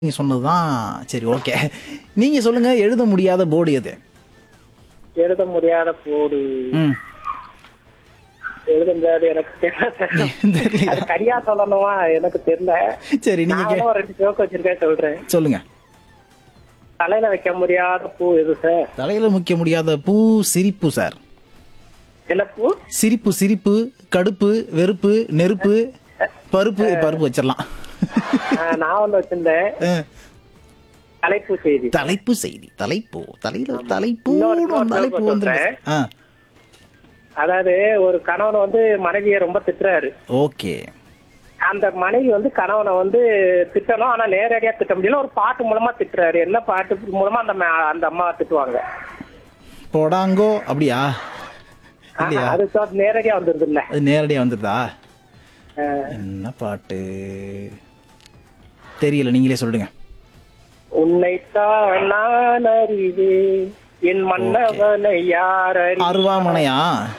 நீங்க சொன்னதுதான் சரி ஓகே நீங்க சொல்லுங்க எழுத முடியாத போர்டு எது எழுத முடியாத போடு ம் எழுத முடியாது எனக்கு தெரியல தெரியலையா? அது சரியா சொல்லணுமா எனக்கு தெரியல சரி நீங்க நான் கே- வேணா ஒரு ரெண்டு ஜோக் வச்சிருக்கேன் சொல்றேன் சொல்லுங்க தலையில வைக்க முடியாத பூ எது சார் தலையில முக்கிய முடியாத பூ சிரிப்பு சார் என்ன பூ சிரிப்பு சிரிப்பு கடுப்பு வெறுப்பு நெருப்பு பருப்பு பருப்பு வச்சிடலாம் ஆ, நான் ஒண்ணு வச்சிருந்தேன் அஹ், தலைப்பு செய்தி தலைப்பு செய்தி தலைப்பு தலையில தலைப்பு இன்னொரு- இன்னொரு தலைப்பு joke வந்து சொல்றேன். அதாவது ஒரு கணவன் வந்து மனைவியை ரொம்ப திட்டுறாரு ஓகே அந்த மனைவி வந்து கணவனை வந்து திட்டணும் ஆனா நேரடியா திட்ட முடியல ஒரு பாட்டு மூலமா திட்டுறாரு என்ன பாட்டு மூலமா அந்த ம- அந்த அம்மா திட்டுவாங்க போடாங்கோ அப்படியா இல்லையா ஆஹா, அது சொ- நேரடியா வந்துருது இல்ல அது நேரடியா வந்துருதா என்ன பாட்டு தெரியல நீங்களே சொல்லுங்க உன்னைத்தான் நான் அறிவேன் என் மன்னவனை யார் அறி அருவாமனையா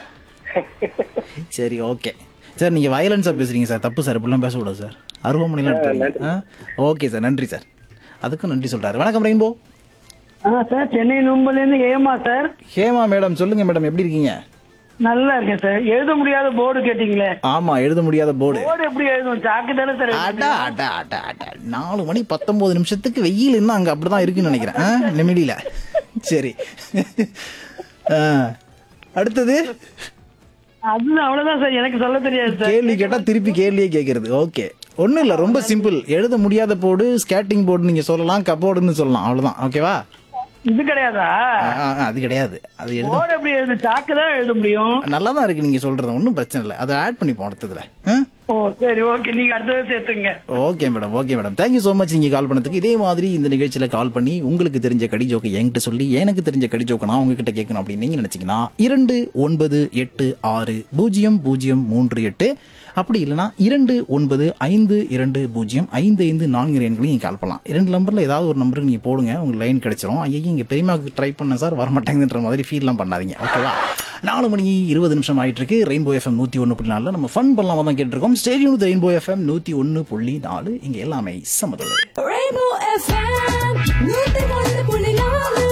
சரி ஓகே சார் நீங்க வயலன்ஸா பேசுறீங்க சார் தப்பு சார் இப்படிலாம் பேசக்கூடாது சார் அருவாமனைலாம் எடுத்துறீங்க ஓகே சார் நன்றி சார் அதுக்கும் நன்றி சொல்றாரு வணக்கம் ரெயின்போ ஆ சார் சென்னை நும்பல இருந்து ஏமா சார் ஹேமா மேடம் சொல்லுங்க மேடம் எப்படி இருக்கீங்க நல்லா இருக்கேன் சார் எழுத முடியாத போர்டு கேட்டீங்களே ஆமா எழுத முடியாத போர்டு போர்டு எப்படி எழுதும் சாக்கு தானே சார் எழுதும். அடா அடா அடா அடா நாலு மணி பத்தொன்பது நிமிஷத்துக்கு வெயில் இன்னும் அங்க அப்படிதான் இருக்குன்னு நினைக்கிறேன் ஆ, நிமிடியில சரி ஆ, அடுத்தது அது அவ்வளவுதான் சார் எனக்கு சொல்ல தெரியாது சார் கேள்வி கேட்டா திருப்பி கேள்வியே கேட்கறது ஓகே ஒண்ணும் இல்ல ரொம்ப சிம்பிள் எழுத முடியாத போர்டு ஸ்கேட்டிங் போர்டு நீங்க சொல்லலாம் கபோர்டுன்னு சொல்லலாம் அவ்வளவுதான் ஓகேவா இது கிடையாதா ஆ, ஆ, அது கிடையாது அது எழுத போர்டு எப்படி எழுது சாக்கு தான் எழுத முடியும் நல்லா தான் இருக்கு நீங்க சொல்றது ஒன்றும் பிரச்சனை இல்லை அதை ஆட் பண்ணி அடுத்ததுல ஆ ஓ சரி ஓகே நீங்க அடுத்தது சேர்த்துங்க okay madam okay madam thank you so much நீங்கள் கால் பண்ணதுக்கு இதே மாதிரி இந்த நிகழ்ச்சியில் கால் பண்ணி உங்களுக்கு தெரிஞ்ச கடி ஜோக்கு என்கிட்ட சொல்லி எனக்கு தெரிஞ்ச கடி ஜோக்கு நான் உங்ககிட்ட கேட்கணும் அப்படின்னு நீங்கள் நினச்சிங்கன்னா இரண்டு ஒன்பது எட்டு ஆறு பூஜ்ஜியம் பூஜ்ஜியம் மூன்று எட்டு அப்படி இல்லைனா இரண்டு ஒன்பது ஐந்து இரண்டு பூஜ்ஜியம் ஐந்து ஐந்து நான்கு எண்களையும் நீங்கள் கால் பண்ணலாம் இரண்டு நம்பரில் ஏதாவது ஒரு நம்பருக்கு நீங்கள் போடுங்க உங்களுக்கு லைன் கிடைச்சிரும் ஐயா இங்கே பெரியமாவுக்கு ட்ரை பண்ண சார் வரமாட்டேங்குதுன்ற மாதிரி ஃபீல்லாம் பண்ணாதீங்க ஓகேவா நாலு மணி இருபது நிமிஷம் ஆயிட்டு இருக்கு ரெயின்போ எஃப்எம் நூற்றி ஒன்று புள்ளி நாலில் நம்ம ஃபன் பண்ணலாமா தான் கேட்டிருக்கோம் ஸ்டேடியம் ரெயின்போ எஃப்எம் நூற்றி ஒன்று புள்ளி நாலு இங்கே எல்லாமே சமதொழு Rainbow FM, நூத்தி ஒன்று புள்ளி நாலு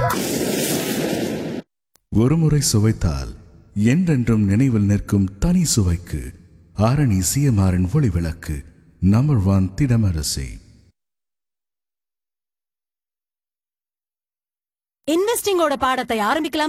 ஒருமுறை சுவைத்தால் என்றென்றும் நினைவில் நிற்கும் தனி சுவைக்கு ஆரணி சிஎம்ஆரின் ஒளி விளக்கு நம்பர் ஒன் திடமரசி இன்வெஸ்டிங்கோட பாடத்தை ஆரம்பிக்கலாம்